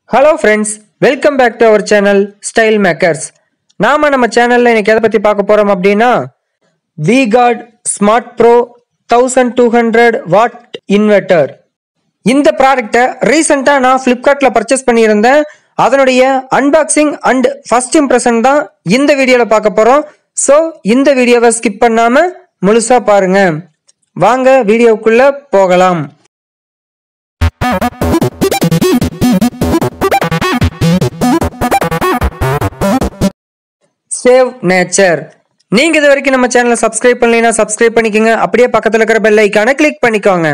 hello friends welcome back to our channel style makers நாம நம்ம சேனல்ல இன்னைக்கு எதை பத்தி பார்க்க போறோம் அப்படின்னா V Guard smart pro thousand two hundred watt inverter இந்த ப்ராடக்ட்டை ரீசெண்டாக நான் ஃப்ளிப்கார்ட்டில் பர்ச்சேஸ் பண்ணியிருந்தேன் அதனுடைய அன்பாக்சிங் அண்ட் ஃபர்ஸ்ட் இம்ப்ரெஷன் தான் இந்த வீடியோவில் பார்க்க போகிறோம் ஸோ இந்த வீடியோவை ஸ்கிப் பண்ணாமல் முழுசாக பாருங்க வாங்க வீடியோவுக்குள்ள போகலாம் சேவ் நேச்சர் நீங்க இது வரைக்கும் நம்ம சேனலை சப்ஸ்கிரைப் பண்ணலைன்னா சப்ஸ்கிரைப் பண்ணிக்கோங்க அப்படியே பக்கத்துல இருக்கிற பெல் ஐக்கானை கிளிக் பண்ணிக்கோங்க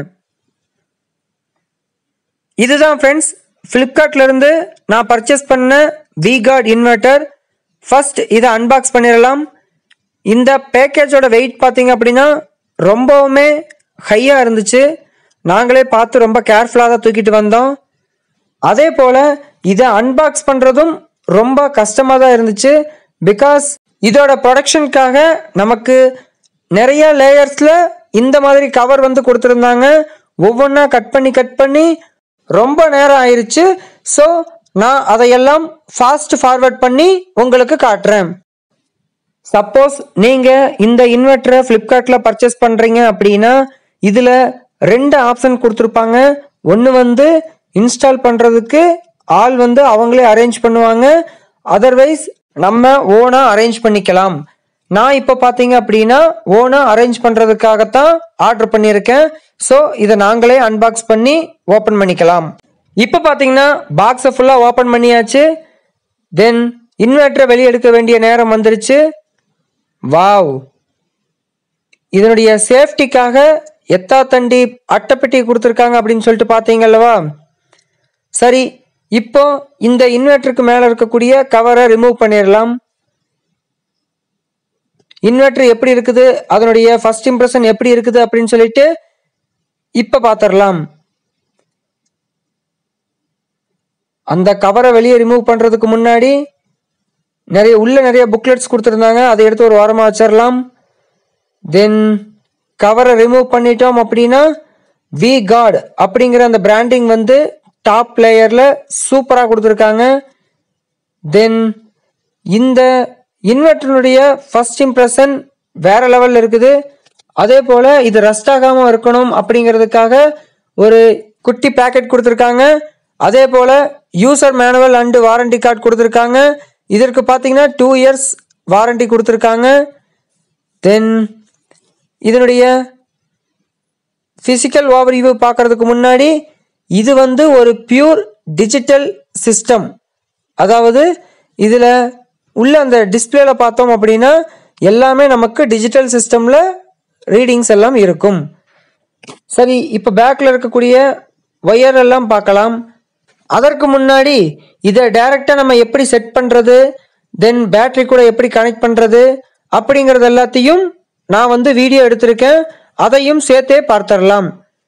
இதுதான் ஃப்ரெண்ட்ஸ் ஃப்ளிப்கார்ட்ல இருந்து நான் பர்ச்சேஸ் பண்ண வி கார்ட் இன்வெர்டர் ஃபர்ஸ்ட் இதை அன்பாக்ஸ் பண்ணிடலாம் இந்த பேக்கேஜோட வெயிட் பார்த்தீங்க அப்படின்னா ரொம்பவுமே ஹையாக இருந்துச்சு நாங்களே பார்த்து ரொம்ப கேர்ஃபுல்லாக தான் தூக்கிட்டு வந்தோம் அதே போல் இதை அன்பாக்ஸ் பண்ணுறதும் ரொம்ப கஷ்டமாக தான் இருந்துச்சு பிகாஸ் இதோட ப்ரொடக்ஷனுக்காக நமக்கு நிறைய லேயர்ஸில் இந்த மாதிரி கவர் வந்து கொடுத்துருந்தாங்க ஒவ்வொன்றா கட் பண்ணி கட் பண்ணி ரொம்ப நேரம் ஆயிருச்சு ஸோ நான் அதையெல்லாம் ஃபாஸ்ட் ஃபார்வர்ட் பண்ணி உங்களுக்கு காட்டுறேன் சப்போஸ் நீங்கள் இந்த இன்வெர்ட்டரை ஃப்ளிப்கார்ட்டில் பர்ச்சேஸ் பண்ணுறீங்க அப்படின்னா இதில் ரெண்டு ஆப்ஷன் கொடுத்துருப்பாங்க ஒன்று வந்து இன்ஸ்டால் பண்ணுறதுக்கு ஆள் வந்து அவங்களே அரேஞ்ச் பண்ணுவாங்க அதர்வைஸ் நம்ம ஓனாக அரேஞ்ச் பண்ணிக்கலாம் நான் இப்போ பார்த்தீங்க அப்படின்னா ஓனாக அரேஞ்ச் பண்ணுறதுக்காகத்தான் ஆர்டர் பண்ணியிருக்கேன் ஸோ இதை நாங்களே அன்பாக்ஸ் பண்ணி ஓப்பன் பண்ணிக்கலாம் இப்போ பார்த்தீங்கன்னா பாக்ஸை ஃபுல்லாக ஓப்பன் பண்ணியாச்சு தென் இன்வெர்ட்டரை வெளியே எடுக்க வேண்டிய நேரம் வந்துருச்சு வாவ் இதனுடைய சேஃப்டிக்காக எத்தா தண்டி அட்டைப்பெட்டி கொடுத்துருக்காங்க அப்படின்னு சொல்லிட்டு பார்த்தீங்கல்லவா சரி இப்போ இந்த இன்வெர்ட்டருக்கு மேலே இருக்கக்கூடிய கவரை ரிமூவ் பண்ணிடலாம் இன்வெர்ட்டர் எப்படி இருக்குது அதனுடைய ஃபர்ஸ்ட் இம்ப்ரெஷன் எப்படி இருக்குது அப்படின்னு சொல்லிட்டு இப்போ பார்த்துடலாம் அந்த கவரை வெளியே ரிமூவ் பண்ணுறதுக்கு முன்னாடி நிறைய உள்ள நிறைய புக்லெட்ஸ் கொடுத்துருந்தாங்க அதை எடுத்து ஒரு வாரமாக வச்சிடலாம் தென் கவரை ரிமூவ் பண்ணிட்டோம் அப்படின்னா வி காட் அப்படிங்கிற அந்த பிராண்டிங் வந்து டாப் லேயரில் சூப்பராக கொடுத்துருக்காங்க தென் இந்த இன்வெர்டருடைய ஃபர்ஸ்ட் இம்ப்ரெஷன் வேற லெவலில் இருக்குது அதே போல் இது ரஸ்ட் ஆகாமல் இருக்கணும் அப்படிங்கிறதுக்காக ஒரு குட்டி பேக்கெட் கொடுத்துருக்காங்க அதே போல் user manual and warranty card கொடுத்துருக்காங்க இதற்கு பார்த்தீங்கன்னா டூ இயர்ஸ் வாரண்டி கொடுத்துருக்காங்க தென் இதனுடைய ஃபிசிக்கல் ஓவர்வியூ பார்க்கறதுக்கு முன்னாடி இது வந்து ஒரு பியூர் டிஜிட்டல் சிஸ்டம் அதாவது இதில் உள்ள அந்த டிஸ்பிளேல பார்த்தோம் அப்படின்னா எல்லாமே நமக்கு டிஜிட்டல் சிஸ்டமில் ரீடிங்ஸ் எல்லாம் இருக்கும் சரி இப்போ பேக்கில் இருக்கக்கூடிய ஒயர் எல்லாம் பார்க்கலாம் அதற்கு முன்னாடி இதை டைரெக்டாக நம்ம எப்படி செட் பண்ணுறது தென் பேட்டரி கூட எப்படி கனெக்ட் பண்ணுறது அப்படிங்கிறது எல்லாத்தையும் நான் வந்து வீடியோ எடுத்திருக்கேன் அதையும் சேர்த்தே பார்த்துடலாம்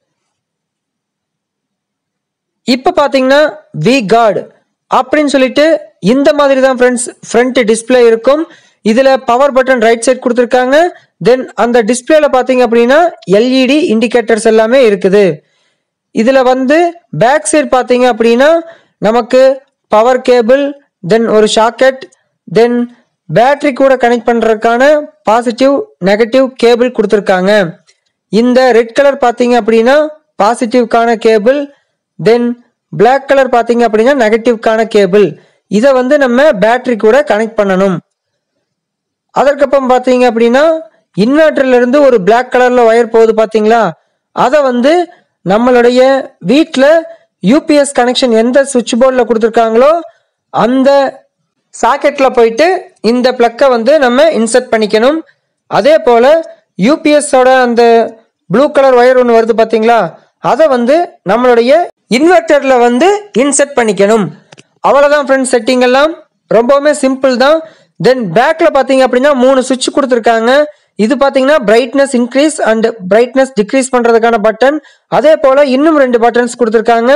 இப்போ பார்த்தீங்கன்னா வி காட் அப்படின்னு சொல்லிட்டு இந்த மாதிரி தான் ஃப்ரெண்ட்ஸ் ஃப்ரண்ட் டிஸ்பிளே இருக்கும் இதில் பவர் பட்டன் ரைட் சைட் கொடுத்துருக்காங்க தென் அந்த டிஸ்பிளேல பார்த்தீங்க அப்படின்னா எல்இடி இண்டிகேட்டர்ஸ் எல்லாமே இருக்குது இதில் வந்து பேக் சைடு பார்த்தீங்க அப்படின்னா நமக்கு பவர் கேபிள் தென் ஒரு ஷாக்கெட் தென் பேட்டரி கூட கனெக்ட் பண்ணுறதுக்கான பாசிட்டிவ் நெகட்டிவ் கேபிள் கொடுத்துருக்காங்க இந்த ரெட் கலர் பார்த்தீங்க அப்படின்னா பாசிட்டிவ்க்கான கேபிள் தென் பிளாக் கலர் பார்த்தீங்க அப்படின்னா நெகட்டிவ்க்கான கேபிள் இதை வந்து நம்ம பேட்டரி கூட கனெக்ட் பண்ணணும் அதற்கப்புறம் பார்த்தீங்க அப்படின்னா இன்வெர்டர்ல இருந்து ஒரு பிளாக் கலர்ல ஒயர் போகுது பார்த்தீங்களா அதை வந்து நம்மளுடைய வீட்டில் யூபிஎஸ் கனெக்ஷன் எந்த சுவிட்ச் போர்டில் கொடுத்துருக்காங்களோ அந்த சாக்கெட்டில் போயிட்டு இந்த ப்ளக்கை வந்து நம்ம இன்சர்ட் பண்ணிக்கணும் அதே போல் யூபிஎஸோட அந்த ப்ளூ கலர் ஒயர் ஒன்று வருது பார்த்தீங்களா அதை வந்து நம்மளுடைய இன்வெர்ட்டரில் வந்து இன்சர்ட் பண்ணிக்கணும் அவ்வளோதான் ஃப்ரெண்ட்ஸ் செட்டிங் எல்லாம் ரொம்பவுமே சிம்பிள் தான் தென் பேக்கில் பார்த்தீங்க அப்படின்னா மூணு சுவிட்ச் கொடுத்துருக்காங்க இது பார்த்தீங்கன்னா brightness increase and brightness decrease பண்ணுறதுக்கான பட்டன் அதே போல் இன்னும் ரெண்டு பட்டன்ஸ் கொடுத்துருக்காங்க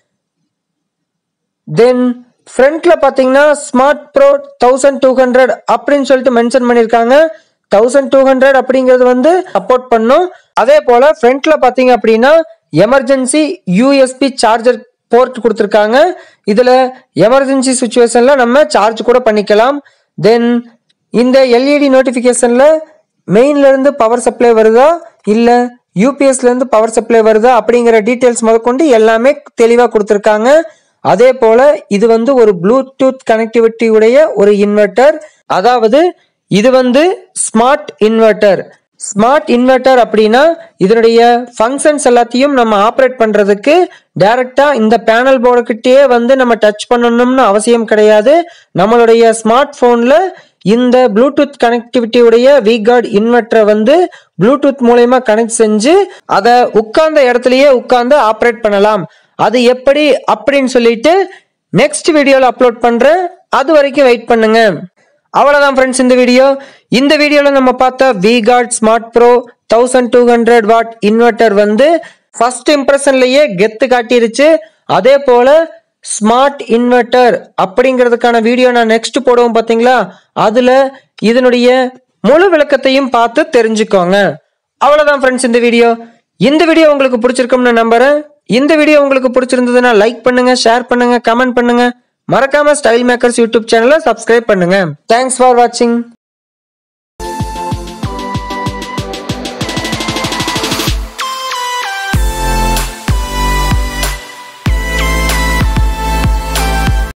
தென் ஃப்ரண்ட்ல பார்த்தீங்கன்னா smart pro thousand two hundred அப்படின்னு சொல்லிட்டு மென்ஷன் பண்ணியிருக்காங்க தௌசண்ட் டூ ஹண்ட்ரட் அப்படிங்கிறது வந்து சப்போர்ட் பண்ணும் அதே போல் ஃப்ரண்ட்ல பார்த்தீங்க அப்படின்னா எமர்ஜென்சி யூஎஸ்பி சார்ஜர் போர்ட் கொடுத்துருக்காங்க இதுல எமர்ஜென்சி சுச்சுவேஷன்ல நம்ம சார்ஜ் கூட பண்ணிக்கலாம் தென் இந்த எல்இடி நோட்டிபிகேஷன்ல மெயின்ல இருந்து பவர் சப்ளை வருதா இல்ல யூபிஎஸ்ல இருந்து பவர் சப்ளை வருதா அப்படிங்கிற டீடைல்ஸ் முதற்கொண்டு எல்லாமே தெளிவா கொடுத்துருக்காங்க அதே போல இது வந்து ஒரு ப்ளூடூத் கனெக்டிவிட்டி உடைய ஒரு இன்வெர்ட்டர் அதாவது இது வந்து ஸ்மார்ட் இன்வெர்ட்டர் ஸ்மார்ட் இன்வெர்ட்டர் அப்படின்னா இதனுடைய ஃபங்க்ஷன்ஸ் எல்லாத்தையும் நம்ம ஆப்ரேட் பண்றதுக்கு டைரக்டா இந்த பேனல் போர்டுக்கிட்டே வந்து நம்ம டச் பண்ணணும்னு அவசியம் கிடையாது நம்மளுடைய ஸ்மார்ட் போன்ல இந்த ப்ளூடூத் கனெக்டிவிட்டி உடைய விகார்ட் இன்வெர்ட்டரை வந்து ப்ளூடூத் மூலயமா கனெக்ட் செஞ்சு அதை உட்கார்ந்த இடத்துலயே உட்கார்ந்து ஆப்ரேட் பண்ணலாம் அது எப்படி அப்படின்னு சொல்லிட்டு நெக்ஸ்ட் வீடியோல அப்லோட் பண்றேன் அது வரைக்கும் வெயிட் பண்ணுங்க அவ்வளவுதான் ஃப்ரெண்ட்ஸ் இந்த வீடியோ இந்த வீடியோல நம்ம பார்த்த V Guard smart pro thousand two hundred watt inverter வந்து ஃபர்ஸ்ட் இம்ப்ரெஷன்லயே கெத்து காட்டிருச்சு அதே போல ஸ்மார்ட் இன்வெர்ட்டர் அப்படிங்கிறதுக்கான வீடியோ நான் நெக்ஸ்ட் போடுவோம் பாத்தீங்களா அதுல இதனுடைய முழு விளக்கத்தையும் பார்த்து தெரிஞ்சுக்கோங்க அவ்வளவுதான் ஃப்ரெண்ட்ஸ் இந்த வீடியோ இந்த வீடியோ உங்களுக்கு பிடிச்சிருக்கும்னு நம்புறேன் இந்த வீடியோ உங்களுக்கு பிடிச்சிருந்ததுன்னா லைக் பண்ணுங்க ஷேர் பண்ணுங்க கமெண்ட் பண்ணுங்க மறக்காம ஸ்டைல் மேக்கர்ஸ் யூடியூப் சேனலை சப்ஸ்கிரைப் பண்ணுங்க தேங்க்ஸ் ஃபார் வாட்சிங்